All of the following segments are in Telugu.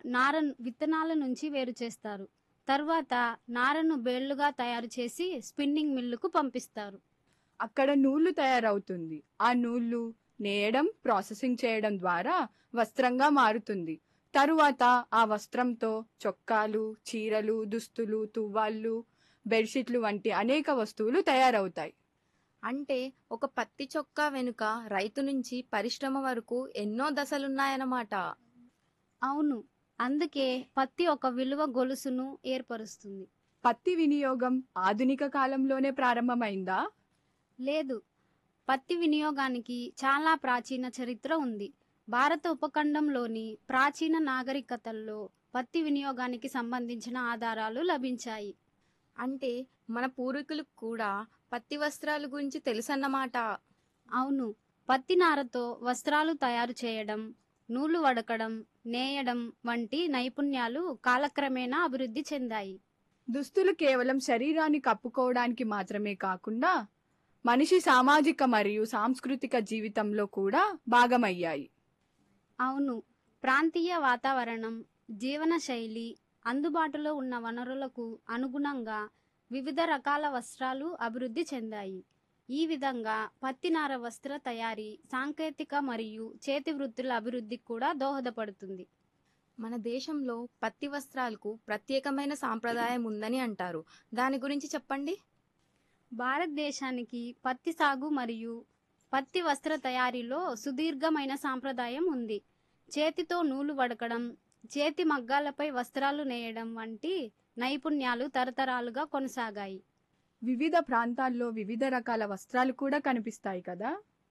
నార విత్తనాల నుంచి వేరు చేస్తారు తర్వాత నారను బేళ్లుగా తయారు చేసి స్పిన్నింగ్ మిల్లుకు పంపిస్తారు అక్కడ నూలు తయారవుతుంది ఆ నూలు నేయడం ప్రాసెసింగ్ చేయడం ద్వారా వస్త్రంగా మారుతుంది తరువాత ఆ వస్త్రంతో చొక్కాలు చీరలు దుస్తులు తువ్వాళ్ళు బెడ్షీట్లు వంటి అనేక వస్తువులు తయారవుతాయి అంటే ఒక పత్తి చొక్కా వెనుక రైతు నుంచి పరిశ్రమ వరకు ఎన్నో దశలున్నాయన్నమాట అవును అందుకే పత్తి ఒక విలువ గొలుసును ఏర్పరుస్తుంది పత్తి వినియోగం ఆధునిక కాలంలోనే ప్రారంభమైందా లేదు పత్తి వినియోగానికి చాలా ప్రాచీన చరిత్ర ఉంది భారత ఉపఖండంలోని ప్రాచీన నాగరికతల్లో పత్తి వినియోగానికి సంబంధించిన ఆధారాలు లభించాయి అంటే మన పూర్వీకులకు కూడా పత్తి వస్త్రాల గురించి తెలుసన్నమాట అవును పత్తి నారతో వస్త్రాలు తయారు చేయడం నూలు వడకడం నేయడం వంటి నైపుణ్యాలు కాలక్రమేణా అభివృద్ధి చెందాయి దుస్తులు కేవలం శరీరాన్ని కప్పుకోవడానికి మాత్రమే కాకుండా మనిషి సామాజిక మరియు సాంస్కృతిక జీవితంలో కూడా భాగమయ్యాయి అవును ప్రాంతీయ వాతావరణం జీవన శైలి అందుబాటులో ఉన్న వనరులకు అనుగుణంగా వివిధ రకాల వస్త్రాలు అభివృద్ధి చెందాయి ఈ విధంగా పత్తినార వస్త్ర తయారీ సాంకేతిక మరియు చేతి వృత్తుల అభివృద్ధికి కూడా దోహదపడుతుంది మన దేశంలో పత్తి వస్త్రాలకు ప్రత్యేకమైన సాంప్రదాయం ఉందని అంటారు దాని గురించి చెప్పండి భారతదేశానికి పత్తి సాగు మరియు పత్తి వస్త్ర తయారీలో సుదీర్ఘమైన సాంప్రదాయం ఉంది చేతితో నూలు వడకడం చేతి మగ్గాలపై వస్త్రాలు నేయడం వంటి నైపుణ్యాలు తరతరాలుగా కొనసాగాయి వివిధ ప్రాంతాల్లో వివిధ రకాల వస్త్రాలు కూడా కనిపిస్తాయి కదా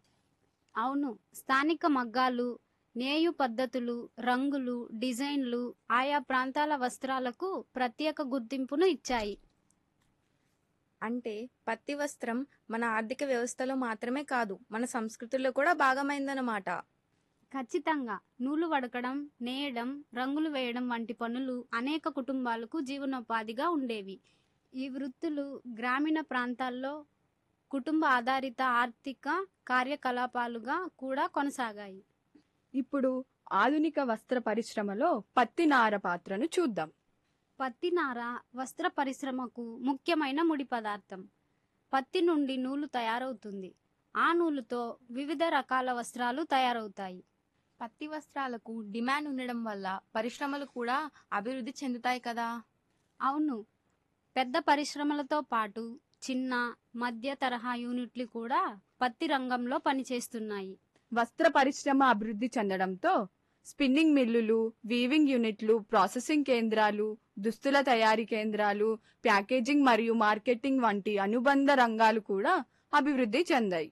అవును స్థానిక మగ్గాలు నేయు పద్ధతులు రంగులు డిజైన్లు ఆయా ప్రాంతాల వస్త్రాలకు ప్రత్యేక గుర్తింపును ఇచ్చాయి అంటే పత్తి వస్త్రం మన ఆర్థిక వ్యవస్థలో మాత్రమే కాదు మన సంస్కృతిలో కూడా భాగమైందన్నమాట ఖచ్చితంగా నూలు వడకడం నేయడం రంగులు వేయడం వంటి పనులు అనేక కుటుంబాలకు జీవనోపాధిగా ఉండేవి ఈ వృత్తులు గ్రామీణ ప్రాంతాల్లో కుటుంబ ఆధారిత ఆర్థిక కార్యకలాపాలుగా కూడా కొనసాగాయి ఇప్పుడు ఆధునిక వస్త్ర పరిశ్రమలో పత్తి నార పాత్రను చూద్దాం పత్తి నార వస్త్ర పరిశ్రమకు ముఖ్యమైన ముడి పదార్థం పత్తి నుండి నూలు తయారవుతుంది ఆ నూలుతో వివిధ రకాల వస్త్రాలు తయారవుతాయి పత్తి వస్త్రాలకు డిమాండ్ ఉండడం వల్ల పరిశ్రమలు కూడా అభివృద్ధి చెందుతాయి కదా అవును పెద్ద పరిశ్రమలతో పాటు చిన్న మధ్య తరహా యూనిట్లు కూడా పత్తి రంగంలో పనిచేస్తున్నాయి వస్త్ర పరిశ్రమ అభివృద్ధి చెందడంతో స్పిన్నింగ్ మిల్లులు వీవింగ్ యూనిట్లు ప్రాసెసింగ్ కేంద్రాలు దుస్తుల తయారీ కేంద్రాలు ప్యాకేజింగ్ మరియు మార్కెటింగ్ వంటి అనుబంధ రంగాలు కూడా అభివృద్ధి చెందాయి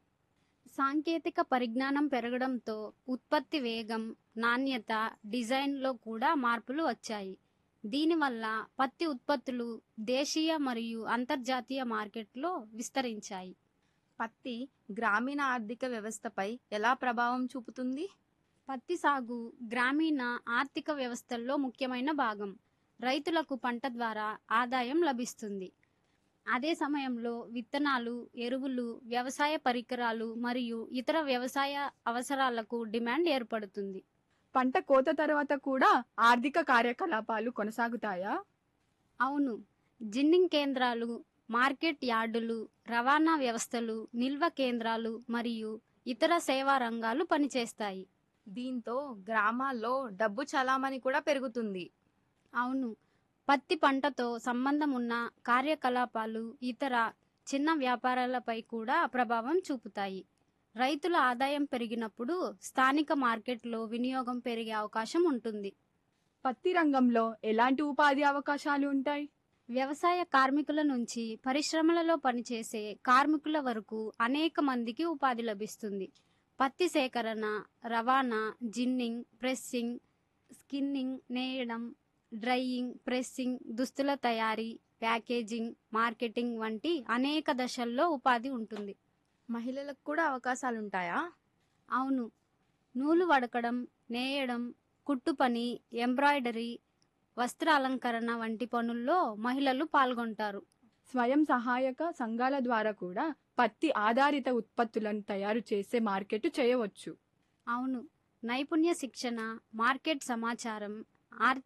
సాంకేతిక పరిజ్ఞానం పెరగడంతో ఉత్పత్తి వేగం నాణ్యత డిజైన్లో కూడా మార్పులు వచ్చాయి దీనివల్ల పత్తి ఉత్పత్తులు దేశీయ మరియు అంతర్జాతీయ మార్కెట్లో విస్తరించాయి పత్తి గ్రామీణ ఆర్థిక వ్యవస్థపై ఎలా ప్రభావం చూపుతుంది పత్తి సాగు గ్రామీణ ఆర్థిక వ్యవస్థల్లో ముఖ్యమైన భాగం రైతులకు పంట ద్వారా ఆదాయం లభిస్తుంది అదే సమయంలో విత్తనాలు ఎరువులు వ్యవసాయ పరికరాలు మరియు ఇతర వ్యవసాయ అవసరాలకు డిమాండ్ ఏర్పడుతుంది పంట కోత తర్వాత కూడా ఆర్థిక కార్యకలాపాలు కొనసాగుతాయా అవును జిన్నింగ్ కేంద్రాలు మార్కెట్ యార్డులు రవాణా వ్యవస్థలు నిల్వ కేంద్రాలు మరియు ఇతర సేవా రంగాలు పనిచేస్తాయి దీంతో గ్రామాల్లో డబ్బు చలామణి కూడా పెరుగుతుంది అవును పత్తి పంటతో సంబంధం ఉన్న కార్యకలాపాలు ఇతర చిన్న వ్యాపారాలపై కూడా ప్రభావం చూపుతాయి రైతుల ఆదాయం పెరిగినప్పుడు స్థానిక మార్కెట్లో వినియోగం పెరిగే అవకాశం ఉంటుంది పత్తి రంగంలో ఎలాంటి ఉపాధి అవకాశాలు ఉంటాయి వ్యవసాయ కార్మికుల నుంచి పరిశ్రమలలో పనిచేసే కార్మికుల వరకు అనేక మందికి ఉపాధి లభిస్తుంది పత్తి సేకరణ రవాణా జిన్నింగ్ ప్రెస్సింగ్ స్కిన్నింగ్ నేయడం డ్రైయింగ్ ప్రెస్సింగ్ దుస్తుల తయారీ ప్యాకేజింగ్ మార్కెటింగ్ వంటి అనేక దశల్లో ఉపాధి ఉంటుంది మహిళలకు కూడా అవకాశాలుంటాయా అవును నూలు వడకడం నేయడం కుట్టు పని ఎంబ్రాయిడరీ వస్త్ర అలంకరణ వంటి పనుల్లో మహిళలు పాల్గొంటారు స్వయం సహాయక సంఘాల ద్వారా కూడా పత్తి ఆధారిత ఉత్పత్తులను తయారు చేసే మార్కెట్ చేయవచ్చు అవును నైపుణ్య శిక్షణ మార్కెట్ సమాచారం ఆర్థిక